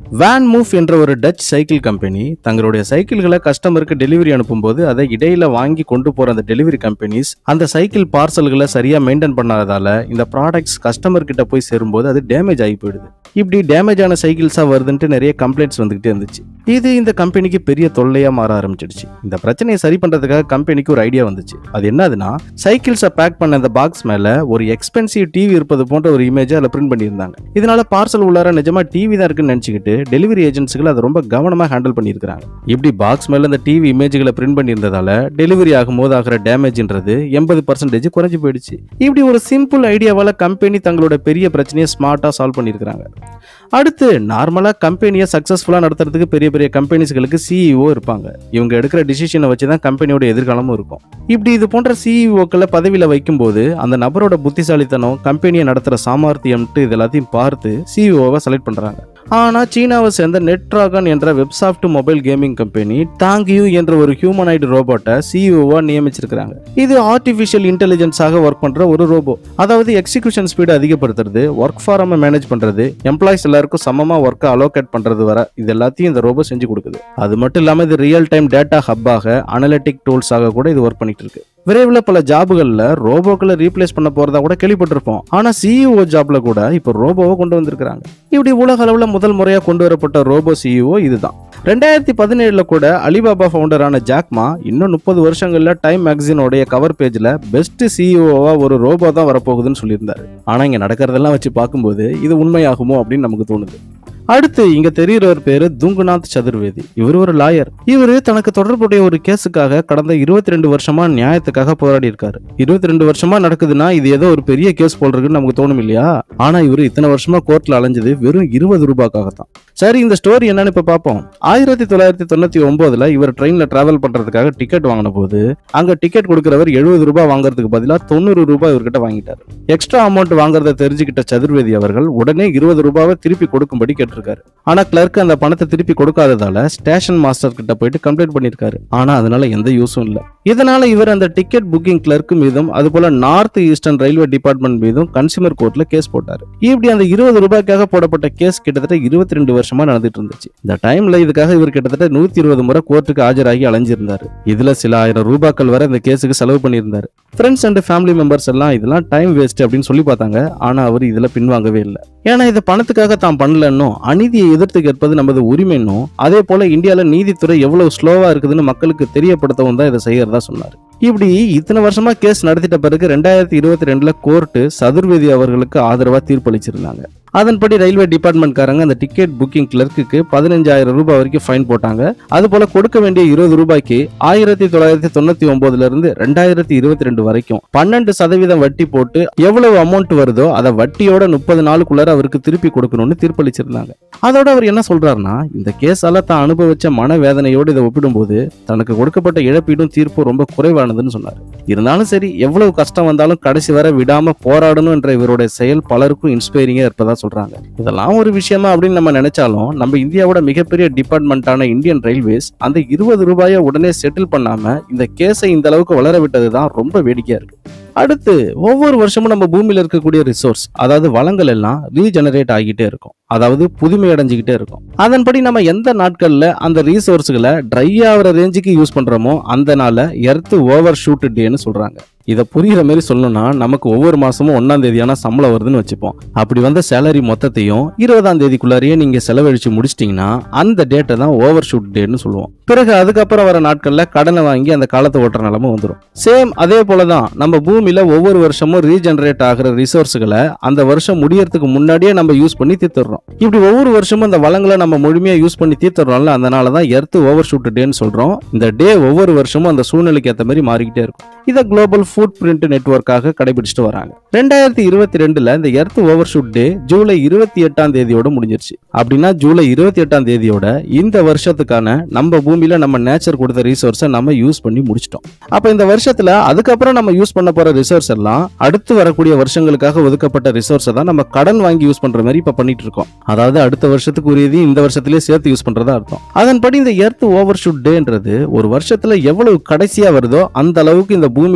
van move என்ற ஒரு touch cycle company தங்களுடைய சைக்கிள்களை கஸ்டமருக்கு டெலிவரி அனுப்பும்போது அதை இடையில வாங்கி கொண்டு போற அந்த டெலிவரி கம்பெனிஸ் அந்த சைக்கிள் பார்சல்களை சரியா மெயின்டைன் பண்ணாததால இந்த ப்ராடக்ட்ஸ் கஸ்டமர் கிட்ட போய் சேரும்போது அது டேமேஜ் ஆகி போயிடுது இப்படி டேமேஜ் ஆன சைக்கிள்ஸா வருதுன்ட்டு நிறைய கம்ப்ளைண்ட்ஸ் வந்துகிட்டே இருந்துச்சு இது இந்த கம்பெனிக்கு பெரிய தொல்லையா மாற ஆரம்பிச்சிடுச்சு இந்த பிரச்சனையை சரி பண்றதுக்காக கம்பெனிக்கு ஒரு ஐடியா வந்துச்சு அது என்னதுன்னா சைக்கிள்ஸை பேக் பண்ண அந்த பாக்ஸ் மேல ஒரு எக்ஸ்பென்சிவ் டிவி இருப்பது போன்ற ஒரு இமேஜை அதில் பிரிண்ட் பண்ணியிருந்தாங்க இதனால பார்சல் உள்ளார நிஜமா டிவி தான் இருக்குன்னு நினைச்சுக்கிட்டு டெலிவரி ஏஜென்ட்ஸ்கள் அதை ரொம்ப கவனமா ஹேண்டில் பண்ணியிருக்காங்க இப்படி பாக்ஸ் மேல இந்த டிவி இமேஜ்களை பிரிண்ட் பண்ணியிருந்ததால டெலிவரி ஆகும்போது ஆகிற டேமேஜ்ன்றது எண்பது பர்சன்டேஜ் குறைஞ்சு போயிடுச்சு இப்படி ஒரு சிம்பிள் ஐடியாவால கம்பெனி தங்களோட பெரிய பிரச்சனையை ஸ்மார்ட்டா சால்வ் பண்ணியிருக்காங்க அடுத்து நார்மலா கம்பெனியை சக்சஸ்ஃபுல்லா நடத்துறதுக்கு பெரிய பெரிய கம்பெனிஸ்களுக்கு சிஇஓ இருப்பாங்க இவங்க எடுக்கிற டிசிஷனை வச்சு தான் கம்பெனியோட எதிர்காலமும் இருக்கும் இப்படி இது போன்ற சிஇஓக்களை பதவியில வைக்கும்போது அந்த நபரோட புத்திசாலித்தனம் கம்பெனியை நடத்துற சாமர்த்தியம்ட்டு இது எல்லாத்தையும் பார்த்து சிஇஓவை செலக்ட் பண்றாங்க ஆனா சீனாவை சேர்ந்த நெட்ராகன் என்ற Websoft mobile gaming company Tang Yu என்ற ஒரு ஹியூமனாய்டு ரோபோட்டை சிஇஓவா நியமிச்சிருக்காங்க இது ஆர்டிஃபிஷியல் இன்டெலிஜென்ஸாக ஒர்க் பண்ற ஒரு ரோபோ அதாவது எக்ஸிகியூஷன் ஸ்பீடு அதிகப்படுத்துறது ஒர்க் ஃபாரமை மேனேஜ் பண்றது எம்ப்ளாயிஸ் எல்லாருக்கும் சமமா ஒர்க்கை அலோகேட் பண்றது வர இது எல்லாத்தையும் இந்த ரோபோ செஞ்சு கொடுக்குது அது மட்டும் இல்லாம இது ரியல் டைம் டேட்டா ஹப்பாக அனலிட்டிக் டூல்ஸாக கூட இது ஒர்க் பண்ணிட்டு இருக்கு விரைவில் பல ஜாபுகளில் ரோபோக்களை ரீப்ளேஸ் பண்ண போறதா கூட கேள்விப்பட்டிருப்போம் ஆனா சிஇஓ ஜாப்ல கூட இப்போ ரோபோவை கொண்டு வந்திருக்காங்க இப்படி உலக அளவில் முதல் முறையாக கொண்டு வரப்பட்ட ரோபோ சிஇஓ இதுதான் ரெண்டாயிரத்தி பதினேழுல கூட அலிபாபா ஃபவுண்டரான ஜாக்மா இன்னும் முப்பது வருஷங்கள்ல டைம் மேகசினோடைய கவர் பேஜ்ல பெஸ்ட் சிஇஓவா ஒரு ரோபோ தான் வரப்போகுதுன்னு சொல்லியிருந்தாரு ஆனா இங்க நடக்கிறதெல்லாம் வச்சு பார்க்கும்போது இது உண்மையாகுமோ அப்படின்னு நமக்கு தோணுது அடுத்து இங்க தெரிகிறவர் பேரு துங்குநாத் சதுர்வேதி இவர் ஒரு லாயர் இவரு தனக்கு தொடர்புடைய ஒரு கேஸுக்காக கடந்த இருபத்தி ரெண்டு வருஷமா நியாயத்துக்காக போராடி இருக்காரு இருபத்தி ரெண்டு வருஷமா நடக்குதுன்னா இது ஏதோ ஒரு பெரிய கேஸ் போல் இருக்குன்னு நமக்கு தோணும் இல்லையா ஆனா இவர் இத்தனை வருஷமா கோர்ட்ல அலைஞ்சது வெறும் இருபது ரூபாய்க்காகத்தான் சரி இந்த ஸ்டோரி என்னன்னு இப்ப பார்ப்போம் ஆயிரத்தி தொள்ளாயிரத்தி தொண்ணூத்தி ஒன்பதுல இவர் ட்ரெயின்ல டிராவல் பண்றதுக்காக டிக்கெட் வாங்கின போது அங்க டிக்கெட் கொடுக்கிறவர் எழுபது ரூபாய் வாங்குறதுக்கு பதிலா தொண்ணூறு ரூபாய் இவர்கிட்ட வாங்கிட்டாரு எக்ஸ்ட்ரா அமௌண்ட் வாங்குறத தெரிஞ்சுக்கிட்ட சதுர்வேதி அவர்கள் உடனே இருபது ரூபாவை திருப்பி கொடுக்கும்படி கேட்டிருக்காரு ஆனா கிளர்க் அந்த பணத்தை திருப்பி கொடுக்காததால ஸ்டேஷன் மாஸ்டர் கிட்ட போயிட்டு கம்ப்ளைண்ட் பண்ணிருக்காரு ஆனா அதனால எந்த யூஸும் இல்ல இதனால இவர் அந்த டிக்கெட் புக்கிங் கிளர்க் மீதும் அது போல நார்த் ஈஸ்டர்ன் ரயில்வே டிபார்ட்மெண்ட் மீதும் கன்சியூமர் கோர்ட்ல கேஸ் போட்டாரு இப்படி அந்த இருபது ரூபாய்க்காக போடப்பட்ட கேஸ் கிட்டத்தட்ட இருபத்தி ரெண்டு வருஷமா நடந்துட்டு இருந்துச்சு இந்த டைம்ல இதுக்காக இவர் கிட்டத்தட்ட நூத்தி இருபது முறை கோர்ட்டுக்கு ஆஜராகி அலைஞ்சிருந்தாரு இதுல சில ஆயிரம் ரூபாய்கள் வரை இந்த கேஸுக்கு செலவு பண்ணியிருந்தாரு ஃப்ரெண்ட்ஸ் அண்ட் ஃபேமிலி மெம்பர்ஸ் எல்லாம் இதெல்லாம் டைம் வேஸ்ட் அப்படின்னு சொல்லி பார்த்தாங்க ஆனா அவர் இதுல பின்வாங்கவே இல்லை ஏன்னா இது பணத்துக்காக தான் பண்ணலன்னும் அநீதியை எதிர்த்து கேட்பது நமது உரிமைன்னும் அதே போல இந்தியால நீதித்துறை எவ்வளவு ஸ்லோவா இருக்குதுன்னு மக்களுக்கு தெரியப்படுத்தவும் தான் இதை செய்யறதா சொன்னார் இப்படி இத்தனை வருஷமா கேஸ் நடத்திட்ட பிறகு ரெண்டாயிரத்தி இருபத்தி ரெண்டுல கோர்ட்டு சதுர்வேதி அவர்களுக்கு ஆதரவா தீர்ப்பளிச்சிருந்தாங்க அதன்படி ரயில்வே டிபார்ட்மெண்ட்காரங்க அந்த டிக்கெட் புக்கிங் கிளர்க்குக்கு பதினஞ்சாயிரம் ரூபாய் வரைக்கும் ஃபைன் போட்டாங்க அது போல கொடுக்க வேண்டிய இருபது ரூபாய்க்கு ஆயிரத்தி தொள்ளாயிரத்தி தொண்ணூத்தி ஒன்பதுல இருந்து ரெண்டாயிரத்தி இருபத்தி ரெண்டு வரைக்கும் பன்னெண்டு சதவீதம் வட்டி போட்டு எவ்வளவு அமௌண்ட் வருதோ அதை வட்டியோட முப்பது நாளுக்குள்ளார அவருக்கு திருப்பி கொடுக்கணும்னு தீர்ப்பளிச்சிருந்தாங்க அதோட அவர் என்ன சொல்றாருன்னா இந்த கேஸால தான் அனுபவிச்ச மன வேதனையோடு இதை ஒப்பிடும்போது தனக்கு கொடுக்கப்பட்ட இழப்பீடும் தீர்ப்பும் ரொம்ப குறைவானதுன்னு சொன்னார் இருந்தாலும் சரி எவ்வளவு கஷ்டம் வந்தாலும் கடைசி வரை விடாம போராடணும் என்ற இவருடைய செயல் பலருக்கும் இன்ஸ்பைரிங்கா இருப்பதா சொல்றாங்க இதெல்லாம் ஒரு விஷயமா அப்படின்னு நம்ம நினைச்சாலும் நம்ம இந்தியாவோட மிகப்பெரிய டிபார்ட்மெண்ட்டான இந்தியன் ரயில்வேஸ் அந்த இருபது ரூபாயை உடனே செட்டில் பண்ணாம இந்த கேஸை இந்த அளவுக்கு வளர விட்டது தான் ரொம்ப வேடிக்கையா இருக்கு அடுத்து ஒவ்வொரு வருஷமும் நம்ம பூமியில இருக்கக்கூடிய ரிசோர்ஸ் அதாவது வளங்கள் எல்லாம் ரீஜெனரேட் ஆகிட்டே இருக்கும் அதாவது புதுமை அடைஞ்சுக்கிட்டே இருக்கும் அதன்படி நம்ம எந்த நாட்கள்ல அந்த ரீசோர்ஸ்களை ட்ரை ஆகிற ரேஞ்சுக்கு யூஸ் பண்றோமோ அந்த நாள எர்த் ஓவர் ஷூட் டேன்னு சொல்றாங்க இதை புரியுற மாதிரி சொல்லணும்னா நமக்கு ஒவ்வொரு மாசமும் ஒன்னாம் தேதியான சம்பளம் வருதுன்னு வச்சுப்போம் அப்படி வந்த சேலரி மொத்தத்தையும் இருபதாம் தேதிக்குள்ளாரையே நீங்க செலவழிச்சு முடிச்சிட்டீங்கன்னா அந்த டேட்டை தான் ஓவர் ஷூட் டேன்னு சொல்லுவோம் பிறகு அதுக்கப்புறம் வர நாட்கள்ல கடனை வாங்கி அந்த காலத்தை ஓட்டுற நிலமை வந்துடும் சேம் அதே போலதான் நம்ம பூமியில ஒவ்வொரு வருஷமும் ரீஜெனரேட் ஆகிற ரிசோர்ஸ்களை அந்த வருஷம் முடியறதுக்கு முன்னாடியே நம்ம யூஸ் பண்ணி தீர்த்துறோம் இப்படி ஒவ்வொரு வருஷமும் அந்த வளங்களை நம்ம முழுமையா யூஸ் பண்ணி தீர்த்துறோம்ல அதனால தான் எர்த் ஓவர் ஷூட் டேன்னு சொல்றோம் இந்த டே ஒவ்வொரு வருஷமும் அந்த சூழ்நிலைக்கு ஏற்ற மாதிரி மாறிக்கிட்டே இருக்கும் இதை குளோபல் ஃபுட் பிரிண்ட் நெட்ஒர்க்காக கடைபிடிச்சிட்டு வராங்க ரெண்டாயிரத்தி இருபத்தி ரெண்டுல இந்த எர்த் ஓவர் ஷூட் டே ஜூலை இருபத்தி எட்டாம் தேதியோட முடிஞ்சிருச்சு அப்படின்னா ஜூலை இருபத்தி எட்டாம் தேதியோட இந்த வருஷத்துக்கான நம்ம பூமியில நம்ம நேச்சர் கொடுத்த ரிசோர்ஸை நம்ம யூஸ் பண்ணி முடிச்சிட்டோம் அப்ப இந்த வருஷத்துல அதுக்கப்புறம் நம்ம யூஸ் பண்ண போற ரிசோர்ஸ் எல்லாம் அடுத்து வரக்கூடிய வருஷங்களுக்காக ஒதுக்கப்பட்ட ரிசோர்ஸை தான் நம்ம கடன் வாங்கி யூஸ் பண்ற மாதிரி இப்ப பண்ணிட்டு இருக்கோம் அதாவது அடுத்த வருஷத்துக்கு உரியதையும் இந்த வருஷத்திலேயே சேர்த்து யூஸ் பண்றதா அர்த்தம் அதன்படி இந்த எர்த் ஓவர் ஷூட் டேன்றது ஒரு வருஷத்துல எவ்வளவு கடைசியா வருதோ அந்த அளவுக்கு இந்த பூமியில உள்ள இயற்கை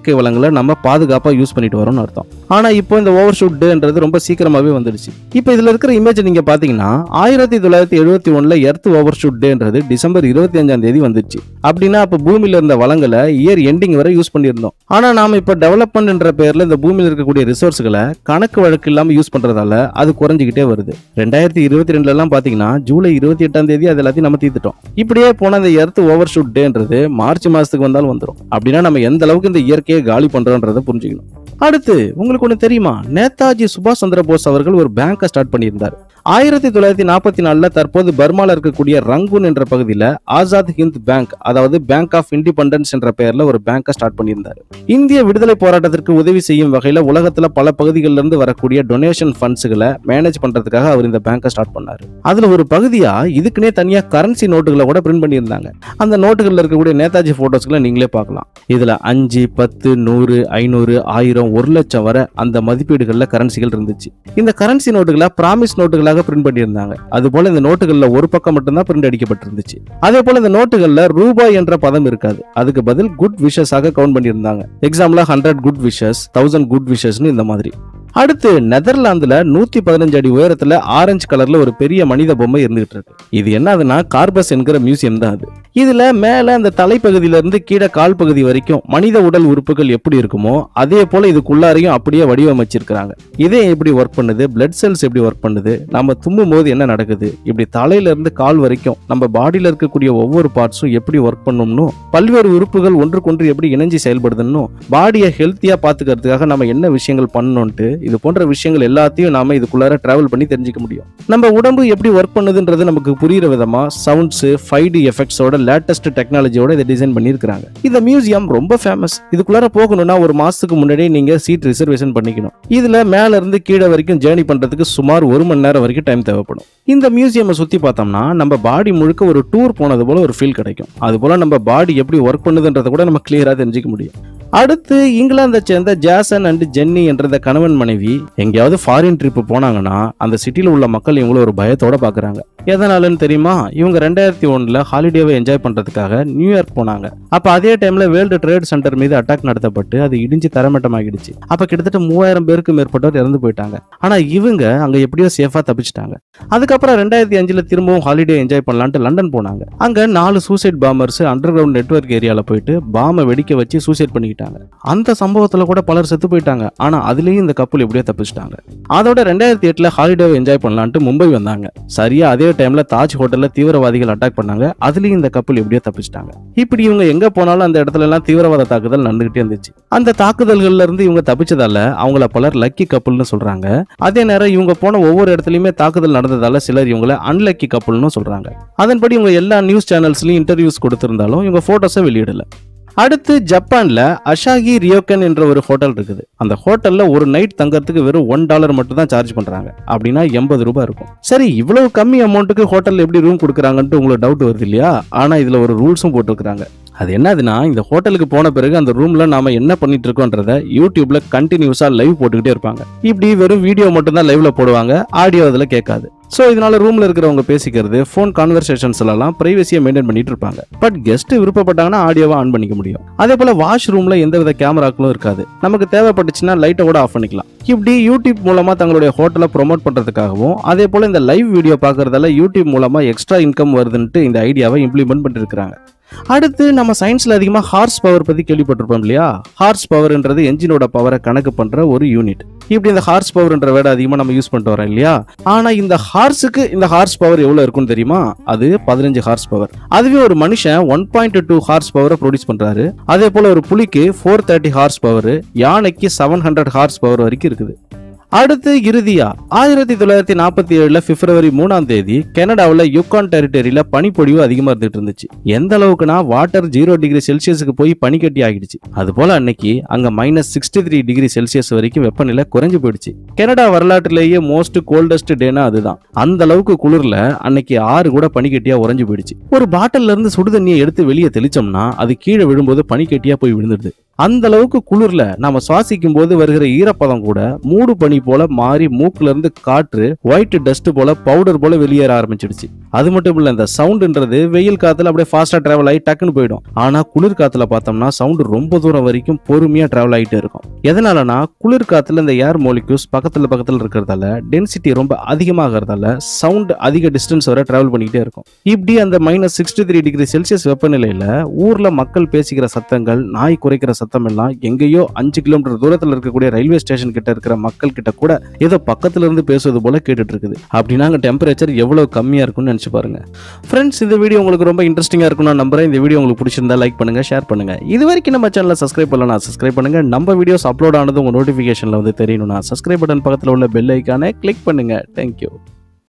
இயற்கை வளங்களை நம்ம பாதுகாப்பா யூஸ் பண்ணிட்டு வரோம்னு அர்த்தம் ஆனா இப்போ இந்த ஓவர் ஷூட்ன்றது ரொம்ப சீக்கிரமாவே வந்துடுச்சு இப்போ இதுல இருக்கிற இமேஜ் நீங்க பாத்தீங்கன்னா ஆயிரத்தி தொள்ளாயிரத்தி எழுபத்தி ஒண்ணுல எர்த் ஓவர் ஷூட் டேன்றது டிசம்பர் இருபத்தி அஞ்சாம் தேதி வந்துச்சு அப்படின்னா அப்ப பூமியில இருந்த வளங்களை இயர் எண்டிங் வரை யூஸ் பண்ணியிருந்தோம் ஆனா நாம இப்ப டெவலப்மெண்ட்ன்ற பேர்ல இந்த பூமியில இருக்கக்கூடிய ரிசோர்ஸ்களை கணக்கு வழக்கு இல்லாம யூஸ் பண்றதால அது குறைஞ்சிக்கிட்டே வருது ரெண்டாயிரத்தி இருபத்தி ரெண்டுல எல்லாம் பாத்தீங்கன்னா ஜூலை இருபத்தி எட்டாம் தேதி அது எல்லாத்தையும் நம்ம தீர்த்துட்டோம் இப்படியே போன இந்த எர்த் ஓவர் ஷூட் டேன்றது மார்ச் மாசத்துக்கு வந்தாலும் வந்துடும் அப்படின்னா நம்ம எந்த அளவுக்கு இந்த இயற்கையை காலி பண்றோன்றதை புரிஞ்சுக்கணும் அடுத்து உங்களுக்கு ஒண்ணு தெரியுமா நேதாஜி சுபாஷ் சந்திர போஸ் அவர்கள் ஒரு பேங்கை ஸ்டார்ட் பண்ணியிருந்தார் ஆயிரத்தி தொள்ளாயிரத்தி நாற்பத்தி நாலுல தற்போது பர்மால இருக்கக்கூடிய ரங்கூன் என்ற பகுதியில ஆசாத் ஹிந்த் பேங்க் அதாவது பேங்க் ஆஃப் இண்டிபெண்டன்ஸ் என்ற பெயர்ல ஒரு பேங்கை ஸ்டார்ட் பண்ணியிருந்தாரு இந்திய விடுதலை போராட்டத்திற்கு உதவி செய்யும் வகையில உலகத்துல பல பகுதிகளில இருந்து வரக்கூடிய டொனேஷன் ஃபண்ட்ஸ்களை மேனேஜ் பண்றதுக்காக அவர் இந்த பேங்கை ஸ்டார்ட் பண்ணாரு அதுல ஒரு பகுதியா இதுக்குன்னே தனியா கரன்சி நோட்டுகளை கூட பிரிண்ட் பண்ணியிருந்தாங்க அந்த நோட்டுகள்ல இருக்கக்கூடிய நேதாஜி போட்டோஸ்களை நீங்களே பார்க்கலாம் இதுல அஞ்சு பத்து நூறு ஐநூறு ஆயிரம் ஒரு லட்சம் வரை அந்த மதிப்பீடுகள்ல கரன்சிகள் இருந்துச்சு இந்த கரன்சி நோட்டுகளை பிராமிஸ் நோட்டுகளாக பிரிண்ட் பண்ணியிருந்தாங்க அது போல இந்த நோட்டுகள்ல ஒரு பக்கம் மட்டும்தான் பிரிண்ட் அடிக்கப்பட்டிருந்துச்சு அதே போல இந்த நோட்டுகள்ல ரூபாய் என்ற பதம் இருக்காது அதுக்கு பதில் குட் விஷஸாக கவுண்ட் பண்ணியிருந்தாங்க எக்ஸாம்பிளா hundred good wishes thousand good விஷஸ்னு இந்த மாதிரி அடுத்து நெதர்லாந்துல நூத்தி பதினஞ்சு அடி உயரத்துல ஆரஞ்சு கலர்ல ஒரு பெரிய மனித பொம்மை இருந்துகிட்டு இருக்கு இது என்னதுன்னா கார்பஸ் என்கிற மியூசியம் தான் அது இதுல மேல அந்த தலைப்பகுதியில இருந்து கீழே கால் பகுதி வரைக்கும் மனித உடல் உறுப்புகள் எப்படி இருக்குமோ அதே போல இதுக்குள்ளாரையும் அப்படியே வடிவமைச்சிருக்கிறாங்க இதே எப்படி ஒர்க் பண்ணுது பிளட் செல்ஸ் எப்படி ஒர்க் பண்ணுது நம்ம தும்மும் போது என்ன நடக்குது இப்படி தலையில இருந்து கால் வரைக்கும் நம்ம பாடியில இருக்கக்கூடிய ஒவ்வொரு பார்ட்ஸும் எப்படி ஒர்க் பண்ணணும்னு பல்வேறு உறுப்புகள் ஒன்றுக்கொன்று எப்படி இணைஞ்சு செயல்படுதுன்னு பாடியை ஹெல்த்தியா பாத்துக்கிறதுக்காக நம்ம என்ன விஷயங்கள் பண்ணணும்ட்டு இது போன்ற விஷயங்கள் எல்லாத்தையும் நாம இதுக்குள்ளார டிராவல் பண்ணி தெரிஞ்சுக்க முடியும் நம்ம உடம்பு எப்படி ஒர்க் பண்ணுதுன்றது நமக்கு புரியுற விதமா சவுண்ட்ஸ் ஃபைவ் டி எஃபெக்ட்ஸோட லேட்டஸ்ட் டெக்னாலஜியோட இதை டிசைன் பண்ணியிருக்காங்க இந்த மியூசியம் ரொம்ப ஃபேமஸ் இதுக்குள்ளார போகணும்னா ஒரு மாசத்துக்கு முன்னாடியே நீங்க சீட் ரிசர்வேஷன் பண்ணிக்கணும் இதுல மேல இருந்து கீழே வரைக்கும் ஜேர்னி பண்றதுக்கு சுமார் ஒரு மணி நேரம் வரைக்கும் டைம் தேவைப்படும் இந்த மியூசியம் சுத்தி பார்த்தோம்னா நம்ம பாடி முழுக்க ஒரு டூர் போனது போல ஒரு ஃபீல் கிடைக்கும் அது போல நம்ம பாடி எப்படி ஒர்க் பண்ணுதுன்றத கூட நம்ம கிளியரா தெரிஞ்சுக்க முடியும் அடுத்து இங்கிலாந்தை சேர்ந்த ஜாசன் அண்ட் ஜென்னி என்ற இந்த கணவன் மனைவி எங்கேயாவது ஃபாரின் ட்ரிப் போனாங்கன்னா அந்த சிட்டில உள்ள மக்கள் இவங்கள ஒரு பயத்தோட பாக்குறாங்க எதனாலன்னு தெரியுமா இவங்க ரெண்டாயிரத்தி ஒண்ணுல ஹாலிடேவை என்ஜாய் பண்றதுக்காக நியூயார்க் போனாங்க அப்ப அதே டைம்ல வேர்ல்டு ட்ரேட் சென்டர் மீது அட்டாக் நடத்தப்பட்டு அது இடிஞ்சு தரமட்டமாகிடுச்சு அப்ப கிட்டத்தட்ட மூவாயிரம் பேருக்கு மேற்பட்டோர் இறந்து போயிட்டாங்க ஆனா இவங்க அங்க எப்படியோ சேஃபா தப்பிச்சிட்டாங்க அதுக்கப்புறம் ரெண்டாயிரத்தி அஞ்சுல திரும்பவும் ஹாலிடே என்ஜாய் பண்ணலான்ட்டு லண்டன் போனாங்க அங்க நாலு suicide bombers underground network ஏரியால போயிட்டு பாம்பை வெடிக்க வச்சு சூசைட் பண்ணிக்கிட்டாங்க அந்த சம்பவத்துல கூட பலர் செத்து போயிட்டாங்க ஆனா அதுலயும் இந்த கப்பல் எப்படியோ தப்பிச்சிட்டாங்க அதோட ரெண்டாயிரத்தி எட்டுல ஹாலிடேவை என்ஜாய் பண்ணலான்ட்டு மும்பை வந்தாங்க சரியா அதே டைம்ல தாஜ் ஹோட்டல்ல தீவிரவாதிகள் அட்டாக் பண்ணாங்க அதுலயும் இந்த கப்பல் எப்படியோ தப்பிச்சிட்டாங்க இப்படி இவங்க எங்க போனாலும் அந்த இடத்துல எல்லாம் தீவிரவாத தாக்குதல் நடந்துகிட்டே இருந்துச்சு அந்த தாக்குதல்கள்ல இருந்து இவங்க தப்பிச்சதால அவங்கள பலர் லக்கி கப்பல்னு சொல்றாங்க அதே நேரம் இவங்க போன ஒவ்வொரு இடத்துலயுமே தாக்குதல் நடந்ததால சிலர் இவங்கள அன்லக்கி கப்பல்னு சொல்றாங்க அதன்படி இவங்க எல்லா நியூஸ் சேனல்ஸ்லயும் இன்டர்வியூஸ் கொடுத்திருந்தாலும் இவங்க போட்டோஸை வெளியிடல அடுத்து ஜப்பான்ல அஷாகி ரியோக்கன் என்ற ஒரு ஹோட்டல் இருக்குது அந்த ஹோட்டல்ல ஒரு நைட் தங்கறதுக்கு வெறும் ஒன் டாலர் மட்டும் தான் சார்ஜ் பண்றாங்க அப்படின்னா எண்பது ரூபாய் இருக்கும் சரி இவ்வளவு கம்மி அமௌண்ட்டுக்கு ஹோட்டல்ல எப்படி ரூம் கொடுக்குறாங்கன்ட்டு உங்களுக்கு டவுட் வருது இல்லையா ஆனா இதுல ஒரு ரூல்ஸும் போட்டிருக்காங்க அது என்னதுன்னா இந்த ஹோட்டலுக்கு போன பிறகு அந்த ரூம்ல நாம என்ன பண்ணிட்டு இருக்கோன்றத யூடியூப்ல கண்டினியூஸா லைவ் போட்டுக்கிட்டே இருப்பாங்க இப்படி வெறும் வீடியோ மட்டும் தான் லைவ்ல போடுவாங்க ஆடியோ அதுல கேட்காது ஸோ இதனால ரூம்ல இருக்கிறவங்க பேசிக்கிறது ஃபோன் கான்வர்சேஷன்ஸ் எல்லாம் பிரைவசியை மெயின்டைன் பண்ணிட்டு இருப்பாங்க பட் கெஸ்ட் விருப்பப்பட்டாங்கன்னா ஆடியோவை ஆன் பண்ணிக்க முடியும் அதே போல வாஷ் ரூம்ல எந்தவித கேமராக்களும் இருக்காது நமக்கு தேவைப்பட்டுச்சுன்னா லைட்டை கூட ஆஃப் பண்ணிக்கலாம் இப்படி யூடியூப் மூலமா தங்களுடைய ஹோட்டலை ப்ரொமோட் பண்றதுக்காகவும் அதே போல இந்த லைவ் வீடியோ பார்க்கறதால யூடியூப் மூலமா எக்ஸ்ட்ரா இன்கம் வருதுன்ட்டு இந்த ஐடியாவை இம்ப்ளிமெண்ட் பண்ணிருக்காங்க அடுத்து நம்ம சயின்ஸ்ல அதிகமா ஹார்ஸ் பவர் பத்தி கேள்விப்பட்டிருப்போம் இல்லையா ஹார்ஸ் பவர்ன்றது என்ஜினோட பவரை கணக்கு பண்ற ஒரு யூனிட் இப்படி இந்த ஹார்ஸ் பவர்ன்ற வேர்டை அதிகமா நம்ம யூஸ் பண்ணிட்டு வரோம் இல்லையா ஆனா இந்த ஹார்ஸுக்கு இந்த ஹார்ஸ் பவர் எவ்வளவு இருக்கும்னு தெரியுமா அது பதினஞ்சு ஹார்ஸ் பவர் அதுவே ஒரு மனுஷன் one point two horse power produce பண்றாரு அதே போல ஒரு புலிக்கு ஃபோர் தேர்ட்டி ஹார்ஸ் பவர் யானைக்கு செவன் ஹண்ட்ரட் ஹார்ஸ் பவர் வரைக்கும் இருக்குது அடுத்து இறுதியா ஆயிரத்தி தொள்ளாயிரத்தி நாற்பத்தி ஏழுல பிப்ரவரி மூணாம் தேதி கனடாவில் யுக்கான் டெரிட்டரியில பனிப்பொழிவு அதிகமா இருந்துட்டு இருந்துச்சு எந்த அளவுக்குனா வாட்டர் ஜீரோ டிகிரி செல்சியஸுக்கு போய் பனிக்கட்டி ஆகிடுச்சு அது போல அன்னைக்கு அங்க minus sixty three degree Celsius வரைக்கும் வெப்பநிலை குறைஞ்சு போயிடுச்சு கனடா வரலாற்றிலேயே மோஸ்ட் கோல்டஸ்ட் டேனா அதுதான் அந்த அளவுக்கு குளிர்ல அன்னைக்கு ஆறு கூட பனிக்கட்டியா உறைஞ்சு போயிடுச்சு ஒரு பாட்டில்ல இருந்து சுடு தண்ணியை எடுத்து வெளியே தெளிச்சோம்னா அது கீழே விழும்போது பனிக்கட்டியா போய் விழுந்துடுது அந்த அளவுக்கு குளிர்ல நாம சுவாசிக்கும் போது வருகிற ஈரப்பதம் கூட மூடு பனி போல மாறி மூக்குல இருந்து காற்று ஒயிட் டஸ்ட் போல பவுடர் போல வெளியேற ஆரம்பிச்சிடுச்சு அது மட்டும் இல்ல இந்த சவுண்டுன்றது வெயில் காத்துல அப்படியே ஃபாஸ்டா டிராவல் ஆகி டக்குன்னு போயிடும் ஆனா குளிர் காத்துல பார்த்தோம்னா சவுண்டு ரொம்ப தூரம் வரைக்கும் பொறுமையா டிராவல் ஆகிட்டே இருக்கும் எதனாலனா குளிர் காத்துல இந்த ஏர் மோலிக்யூல்ஸ் பக்கத்துல பக்கத்துல இருக்கிறதால டென்சிட்டி ரொம்ப அதிகமாகிறதால சவுண்ட் அதிக டிஸ்டன்ஸ் வரை டிராவல் பண்ணிக்கிட்டே இருக்கும் இப்படி அந்த minus sixty three degree Celsius வெப்பநிலையில ஊர்ல மக்கள் பேசிக்கிற சத்தங்கள் நாய் குறைக்கிற சத்தம் எல்லாம் எங்கேயோ அஞ்சு கிலோமீட்டர் தூரத்துல இருக்கக்கூடிய ரயில்வே ஸ்டேஷன் கிட்ட இருக்கிற மக்கள் கிட்ட கூட ஏதோ பக்கத்துல இருந்து பேசுவது போல கேட்டுட்டு இருக்குது அப்படின்னா அங்க டெம்பரேச்சர் எவ்வளவு கம்மியா இருக்கும்னு நினைச்சு பாருங்க ஃப்ரெண்ட்ஸ் இந்த வீடியோ உங்களுக்கு ரொம்ப இன்ட்ரெஸ்டிங்கா இருக்கும் நான் நம்புறேன் இந்த வீடியோ உங்களுக்கு பிடிச்சிருந்தா லைக் பண்ணுங்க ஷேர் பண்ணுங்க இது வரைக்கும் நம்ம சேனலை சப்ஸ்கிரைப் பண்ணலாம் சப்ஸ்கிரைப் பண்ணுங்க நம்ம வீடியோஸ் அப்லோட் ஆனது உங்க நோட்டிஃபிகேஷன்ல வந்து தெரியணும்னா சப்ஸ்கிரைப் பட்டன் பக்கத்துல உள்ள பெல் ஐக்கானை கிளிக் பண்ணுங்க தேங்க்யூ